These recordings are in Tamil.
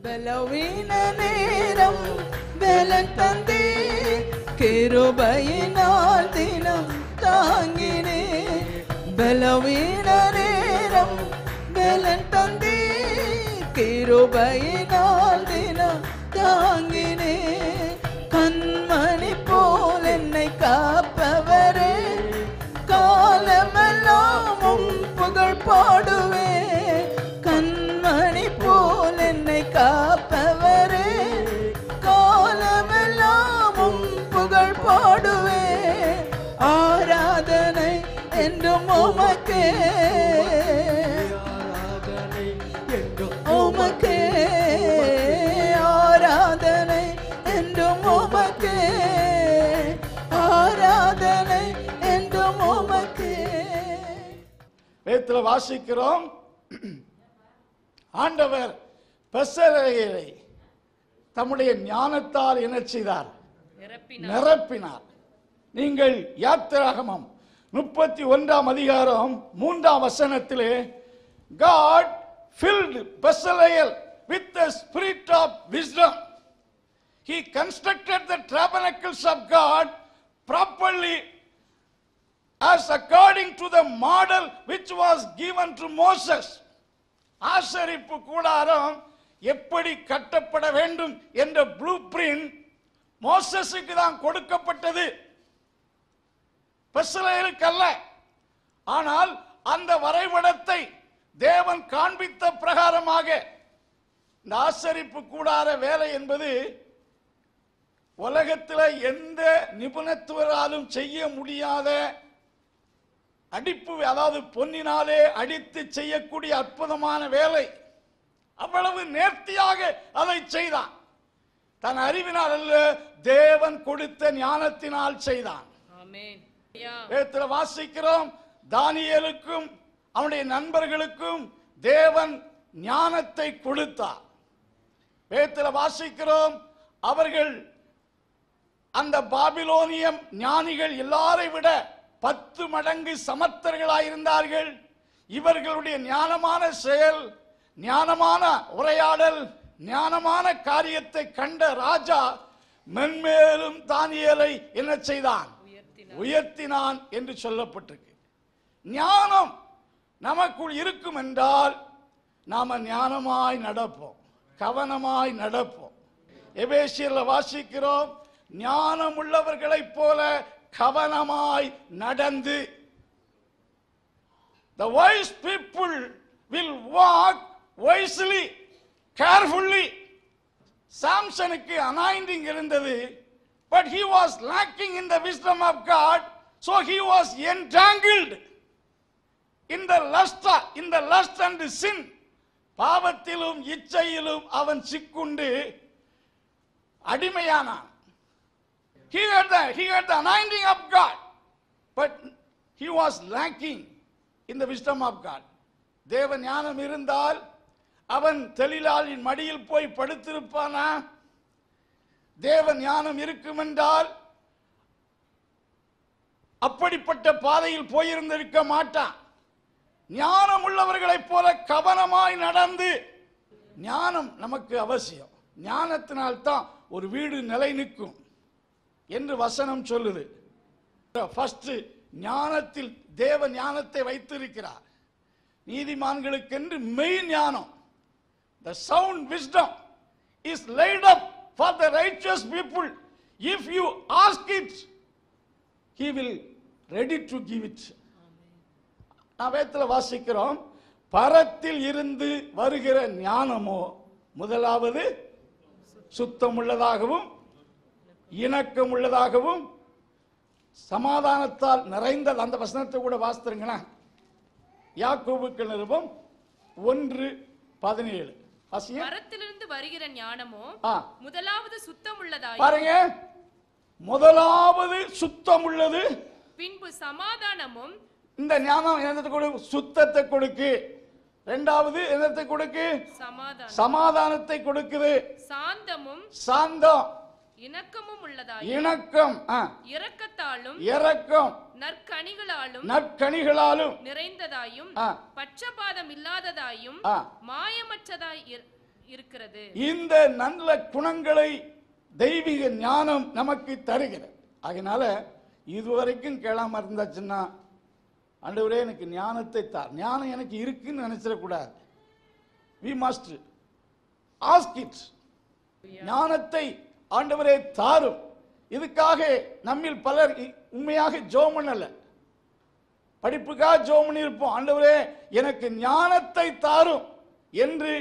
பலவீன நேரம் பலன் தந்தே கிருபையினால் தினம் தாங்கினே பலவீன நேரம் பலன் தந்தே கிருபையினால் தினம் தாங்கினே கண்மணி போல் என்னை காப்பவரே காலமெல்லாம் உம் புகழ் பாடுவே கண்மணி போல் என்னை காப்பவரே காலமெல்லாம் உம் புகழ் பாடுவே ஆராதனை என்றும் உமக்கே ஆராதனை என்றும் உமக்கே ஆராதனை என்றும் உமக்கே ஆராதனை என்றும் உமக்கே வேத்துல வாசிக்கிறோம் ஆண்டவர் பெசரையரை தம்முடைய ஞானத்தால் என்ன செய்தார் நிரப்பினார் நீங்கள் யாத்திராகமம் முப்பத்தி ஒன்றாம் அதிகாரம் மூன்றாம் வசனத்திலே God filled Bezalel with the spirit of wisdom. He constructed the tabernacles of God properly as according to the model which was given to Moses. ஆசரிப்பு கூடாரம் எப்படி கட்டப்பட வேண்டும் என்ற ப்ளூ பிரிண்ட் மோசஸுக்கு தான் கொடுக்கப்பட்டது பெசலேலுக்கு அல்ல ஆனால் அந்த வரைபடத்தை தேவன் காண்பித்த பிரகாரமாக இந்த ஆசரிப்பு கூடார வேலை என்பது உலகத்தில் எந்த நிபுணத்துவராலும் செய்ய முடியாத அடிப்பு அதாவது பொன்னினாலே அடித்து செய்யக்கூடிய அற்புதமான வேலை அவ்வளவு நேர்த்தியாக அதை செய்தான் தன் அறிவினால் அல்ல தேவன் கொடுத்த ஞானத்தினால் செய்தான் ஆமென் ஐயா வேதத்துல வாசிக்கிறோம் தானியேலுக்கும் அவனுடைய நண்பர்களுக்கும் தேவன் ஞானத்தை கொடுத்தார் வேதத்துல வாசிக்கிறோம் அவர்கள் அந்த பாபிலோனியம் ஞானிகள் எல்லாரை விட பத்து மடங்கு சமர்த்தர்களாயிருந்தார்கள் இவர்களுடைய ஞானமான செயல் ஞானமான உரையாடல் ஞானமான காரியத்தை கண்ட ராஜா மென்மேலும் தானியேலை என்ன செய்தான் உயர்த்தினான் என்று சொல்லப்பட்டிருக்கு ஞானம் நமக்குள் இருக்கும் என்றால் நாம ஞானமாய் நடப்போம் கவனமாய் நடப்போம் எபேசியர்ல வாசிக்கிறோம் ஞானம் உள்ளவர்களைப் போல கவனமாய் நடந்து The wise people will walk wisely, carefully. சாம்சனுக்கு அனாயிண்டிங் இருந்தது but he was lacking in the wisdom of God so he was entangled in the lust in the lust and sin பாவத்திலும் இச்சையிலும் அவன் சிக்குண்டு அடிமையானான் he had the he had the anointing of God but he was lacking in the wisdom of God தேவ ஞானம் இருந்தால் அவன் தெளிலாளின் மடியில் போய் படுத்திருப்பானா தேவ ஞானம் இருக்கும் என்றால் அப்படிப்பட்ட பாதையில் போயிருந்திருக்க மாட்டான் ஞானம் உள்ளவர்களைப் போல கவனமாய் நடந்து ஞானம் நமக்கு அவசியம் ஞானத்தினால் தான் ஒரு வீடு நிலை நிற்கும் என்று வசனம் சொல்லுது ஃபர்ஸ்ட் ஞானத்தில் தேவ ஞானத்தை வைத்திருக்கிறார் நீதிமான்களுக்கென்று மெய் ஞானம் the sound wisdom is laid up for the righteous people if you ask it he will ready to give it நான் வேத்துல வாசிக்கிறோம் பரத்தில் இருந்து வருகிற ஞானமோ முதலாவது சுத்தமுள்ளதாகவும் இணக்கம் உள்ளதாகவும் சமாதானத்தால் நிறைந்தது அந்த வசனத்தை கூட வாசித்துருங்களேன் யாக்கோபுக்கு நிருபம் ஒன்று பதினேழு வாசிங்க மரத்திலிருந்து வருகிற ஞானமோ ஆ முதலாவது சுத்தம் உள்ளதாய் பாருங்க முதலாவது சுத்தம் உள்ளது பின்பு சமாதானமும் இந்த ஞானம் என்னத்தை கொடு சுத்தத்தை கொடுக்கு ரெண்டாவது என்னத்தை கொடுக்கு சமாதானம் சமாதானத்தை கொடுக்குது சாந்தமும் சாந்தம் இணக்கமும் உள்ளதாய் இணக்கம் ஆ, இரக்கத்தாலும் இரக்கம் நற்கனிகளாலும் நற்கனிகளாலும் நிறைந்ததாயும் ஆ. பட்சபாதம் இல்லாததாயும் ஆ. மாயமற்றதாய் இரு- இருக்கிறது இந்த நல்ல குணங்களை தெய்வீக ஞானம் நமக்கு தருகிறது அதனால இதுவரைக்கும் கேளாம இருந்தாச்சுன்னா ஆண்டவரே எனக்கு ஞானத்தை தார் ஞானம் எனக்கு இருக்குன்னு நினைச்சிடக்கூடாது வி மஸ்ட் ஆஸ்க் இட் ஞானத்தை ஆண்டவரே தாரும் இதுக்காக நம்மில் பலர் இ- உண்மையாக ஜோம் பண்ணல படிப்புக்காக ஜோம் பண்ணி இருப்போம் ஆண்டவரே எனக்கு ஞானத்தை தாரும் என்று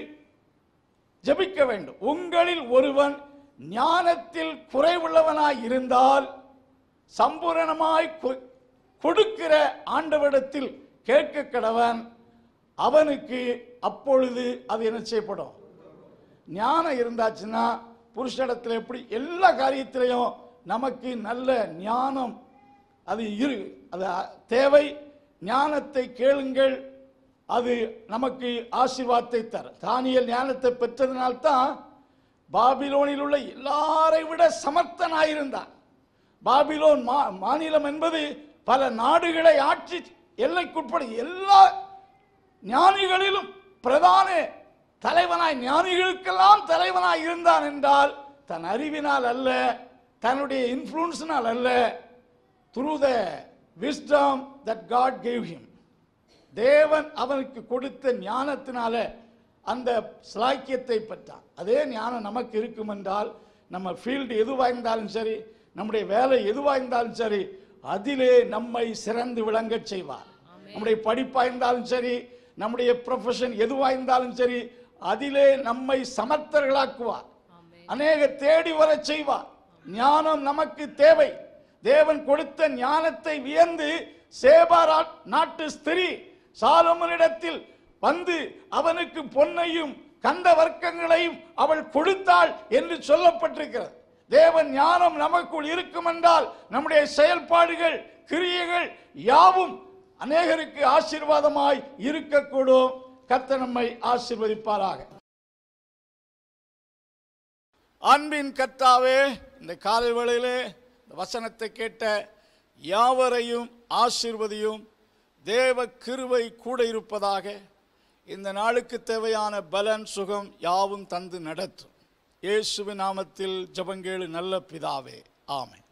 ஜெபிக்க வேண்டும் உங்களில் ஒருவன் ஞானத்தில் குறைவுள்ளவனாய் இருந்தால் சம்பூரணமாய் கொ- கொடுக்கிற ஆண்டவரிடத்தில் கேட்க கடவன் அவனுக்கு அப்பொழுது அது என்ன செய்யப்படும் ஞானம் இருந்தாச்சுன்னா புருஷனிடத்தில் எப்படி எல்லா காரியத்திலையும் நமக்கு நல்ல ஞானம் அது இரு அது அ- தேவை ஞானத்தை கேளுங்கள் அது நமக்கு ஆசீர்வாதத்தை தரும் தானியல் ஞானத்தை பெற்றதினால்தான் பாபிலோனில் உள்ள எல்லாரை விட சமர்த்தனாயிருந்தான் பாபிலோன் மா மாநிலம் என்பது பல நாடுகளை ஆட்சி எல்லைக்குட்பட எல்லா ஞானிகளிலும் பிரதான தலைவனாய் ஞானிகளுக்கெல்லாம் தலைவனாய் இருந்தான் என்றால் தன் அறிவினால் அல்ல தன்னுடைய இன்ஃப்ளூன்ஸினால் அல்ல through the wisdom that God gave him தேவன் அவனுக்கு கொடுத்த ஞானத்தினால அந்த ஸ்லாக்கியத்தை பெற்றான் அதே ஞானம் நமக்கு இருக்கும் என்றால் நம்ம ஃபீல்டு எதுவாக இருந்தாலும் சரி நம்முடைய வேலை எதுவாக இருந்தாலும் சரி அதிலே நம்மை சிறந்து விளங்கச் செய்வார் நம்முடைய படிப்பாக இருந்தாலும் சரி நம்முடைய ப்ரொஃபஷன் எதுவாக இருந்தாலும் சரி அதிலே நம்மை சமர்த்தர்களாக்குவார் அநேக தேடி வரச் செய்வார் ஞானம் நமக்கு தேவை தேவன் கொடுத்த ஞானத்தை வியந்து சேபாரா நாட்டு ஸ்திரீ சாலமனிடத்தில் வந்து அவனுக்கு பொன்னையும் கந்த வர்க்கங்களையும் அவள் கொடுத்தாள் என்று சொல்லப்பட்டிருக்கிறது தேவன் ஞானம் நமக்குள் இருக்கும் என்றால் நம்முடைய செயல்பாடுகள் கிரியைகள் யாவும் அநேகருக்கு ஆசீர்வாதமாய் இருக்கக்கூடும் கர்த்தர் நம்மை ஆசீர்வதிப்பாராக அன்பின் கர்த்தாவே இந்த காலை வேளையிலே இந்த வசனத்தை கேட்ட யாவரையும் ஆசீர்வதியும் தேவ கிருபை கூட இருப்பதாக இந்த நாளுக்கு தேவையான பலன் சுகம் யாவும் தந்து நடத்தும் இயேசுவின் நாமத்தில் ஜெபங்கேளு நல்ல பிதாவே ஆமென்